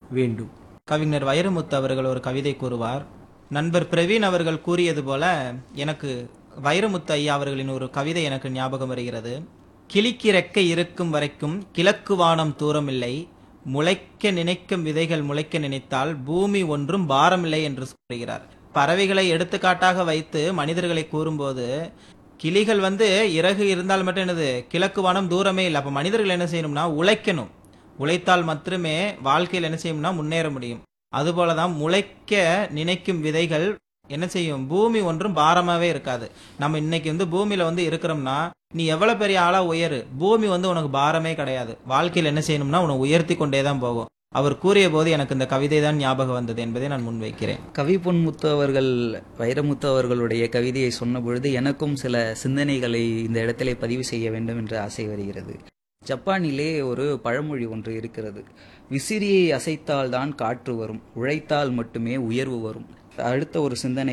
வேண்டும் கவிஞர் வைரமுத்து அவர்கள் ஒரு கவிதை கூறுவார் நண்பர் பிரவீன் அவர்கள் கூறியது போல எனக்கு வைரமுத்து ஐயா அவர்களின் ஒரு கவிதை எனக்கு ஞாபகம் வருகிறது கிளிக்கு ரெக்கை இருக்கும் வரைக்கும் கிழக்கு வானம் தூரமில்லை முளைக்க நினைக்கும் விதைகள் முளைக்க நினைத்தால் பூமி ஒன்றும் பாரமில்லை என்று சொல்கிறார் பறவைகளை எடுத்துக்காட்டாக வைத்து மனிதர்களை கூறும்போது கிளிகள் வந்து இறகு இருந்தால் மட்டும் என்னது கிழக்கு வானம் தூரமே இல்லை அப்ப மனிதர்கள் என்ன செய்யணும்னா உழைக்கணும் உழைத்தால் மட்டுமே வாழ்க்கையில் என்ன செய்யும்னா முன்னேற முடியும் அதுபோலதான் முளைக்க நினைக்கும் விதைகள் என்ன செய்யும் பூமி ஒன்றும் பாரமாவே இருக்காது நம்ம இன்னைக்கு வந்து பூமியில வந்து இருக்கிறோம்னா நீ எவ்வளவு பெரிய ஆளா உயரு பூமி வந்து உனக்கு பாரமே கிடையாது வாழ்க்கையில் என்ன செய்யணும்னா உன்னை உயர்த்தி கொண்டே தான் போகும் அவர் கூறிய போது எனக்கு இந்த கவிதை தான் ஞாபகம் வந்தது என்பதை நான் முன்வைக்கிறேன் கவி பொன்முத்து அவர்கள் வைரமுத்து அவர்களுடைய கவிதையை சொன்ன பொழுது எனக்கும் சில சிந்தனைகளை இந்த இடத்திலே பதிவு செய்ய வேண்டும் என்று ஆசை வருகிறது ஜப்பானிலே ஒரு பழமொழி ஒன்று இருக்கிறது விசிறியை அசைத்தால்தான் காற்று வரும் உழைத்தால் மட்டுமே உயர்வு வரும் அடுத்த ஒரு சிந்தனை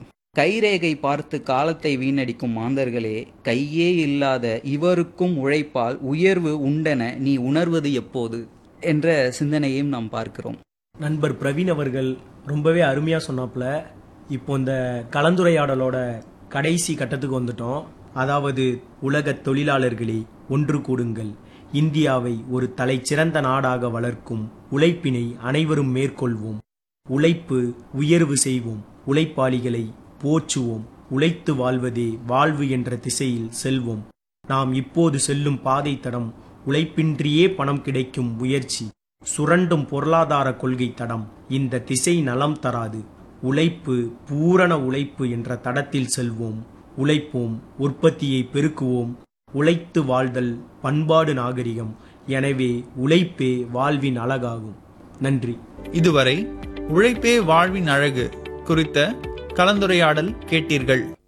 கைரேகை பார்த்து காலத்தை வீணடிக்கும் மாந்தர்களே கையே இல்லாத இவருக்கும் உழைப்பால் உயர்வு உண்டென நீ உணர்வது எப்போது என்ற சிந்தனையும் நாம் பார்க்கிறோம் நண்பர் பிரவீன் அவர்கள் ரொம்பவே அருமையா சொன்னாப்புல இப்போ இந்த கலந்துரையாடலோட கடைசி கட்டத்துக்கு வந்துட்டோம் அதாவது உலக தொழிலாளர்களே ஒன்று கூடுங்கள் இந்தியாவை ஒரு தலைச்சிறந்த நாடாக வளர்க்கும் உழைப்பினை அனைவரும் மேற்கொள்வோம் உழைப்பு உயர்வு செய்வோம் உழைப்பாளிகளை போற்றுவோம் உழைத்து வாழ்வதே வாழ்வு என்ற திசையில் செல்வோம் நாம் இப்போது செல்லும் பாதை தடம் உழைப்பின்றியே பணம் கிடைக்கும் முயற்சி சுரண்டும் பொருளாதார கொள்கை தடம் இந்த திசை நலம் தராது உழைப்பு பூரண உழைப்பு என்ற தடத்தில் செல்வோம் உழைப்போம் உற்பத்தியை பெருக்குவோம் உழைத்து வாழ்தல் பண்பாடு நாகரிகம் எனவே உழைப்பே வாழ்வின் அழகாகும் நன்றி இதுவரை உழைப்பே வாழ்வின் அழகு குறித்த கலந்துரையாடல் கேட்டீர்கள்